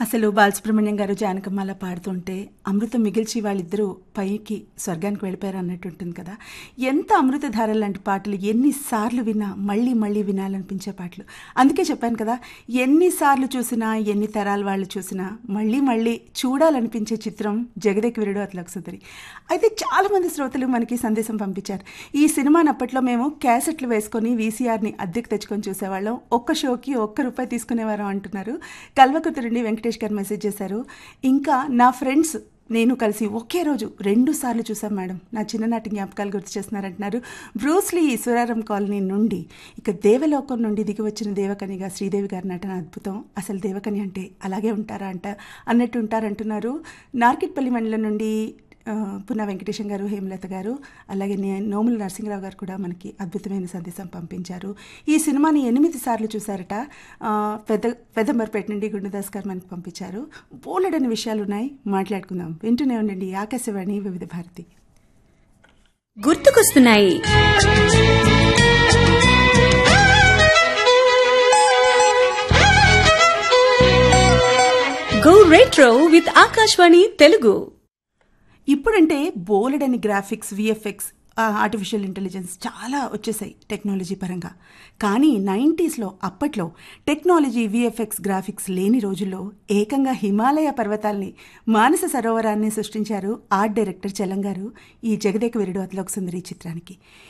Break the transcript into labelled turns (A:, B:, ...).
A: అసలు బాలసుబ్రహ్మణ్యం గారు జానకమ్మ అలా పాడుతుంటే అమృతం మిగిల్చి వాళ్ళిద్దరూ పైకి స్వర్గానికి వెళ్ళిపోయారు అన్నట్టు ఉంటుంది కదా ఎంత అమృతధార లాంటి పాటలు ఎన్నిసార్లు విన్నా మళ్ళీ మళ్ళీ వినాలనిపించే పాటలు అందుకే చెప్పాను కదా ఎన్నిసార్లు చూసినా ఎన్ని తరాల వాళ్ళు చూసినా మళ్ళీ మళ్ళీ చూడాలనిపించే చిత్రం జగదేక్ వీరుడు అతలకు సుందరి అయితే చాలామంది శ్రోతలు మనకి సందేశం పంపించారు ఈ సినిమాని అప్పట్లో మేము క్యాసెట్లు వేసుకొని వీసీఆర్ని అద్దెకు తెచ్చుకొని చూసేవాళ్ళం ఒక్క షోకి ఒక్క రూపాయి తీసుకునేవారం అంటున్నారు కల్వకుర్తి నుండి వెంకటేష్ గారు మెసేజ్ చేశారు ఇంకా నా ఫ్రెండ్స్ నేను కలిసి ఒకే రోజు రెండు సార్లు చూసాం మేడం నా చిన్ననాటి జ్ఞాపకాలు గుర్తు చేస్తున్నారంటున్నారు బ్రూస్లీ ఈశ్వరారం కాలనీ నుండి ఇక దేవలోకం నుండి దిగి వచ్చిన దేవకనిగా శ్రీదేవి గారి నటన అద్భుతం అసలు దేవకని అంటే అలాగే ఉంటారా అంట అన్నట్టు ఉంటారంటున్నారు నార్కిట్పల్లి మండలం నుండి ఆ, పున్నా వెంకటేశం గారు హేమలత గారు అలాగే నే- నోముల నరసింహరావు గారు కూడా మనకి అద్భుతమైన సందేశం పంపించారు ఈ సినిమాని ఎనిమిది సార్లు చూశారట ఆ, పెద్ద పెద్దంబర్పేట నుండి గుండదాస్ గారు మనకి పంపించారు బోలెడని విషయాలు ఉన్నాయి మాట్లాడుకుందాం వింటూనే ఉండండి ఆకాశవాణి వివిధ భారతి
B: గుర్తుకొస్తున్నాయి go retro with Akashvani Telugu
A: ఇప్పుడంటే బోలెడని గ్రాఫిక్స్ విఎఫ్ఎక్స్ ఆర్టిఫిషియల్ ఇంటెలిజెన్స్ చాలా వచ్చేసాయి టెక్నాలజీ పరంగా కానీ నైంటీస్లో అప్పట్లో టెక్నాలజీ విఎఫ్ఎక్స్ గ్రాఫిక్స్ లేని రోజుల్లో ఏకంగా హిమాలయ పర్వతాల్ని మానస సరోవరాన్ని సృష్టించారు ఆర్ట్ డైరెక్టర్ చలంగారు ఈ జగదేక వీరుడు అతలోక సుందరి చిత్రానికి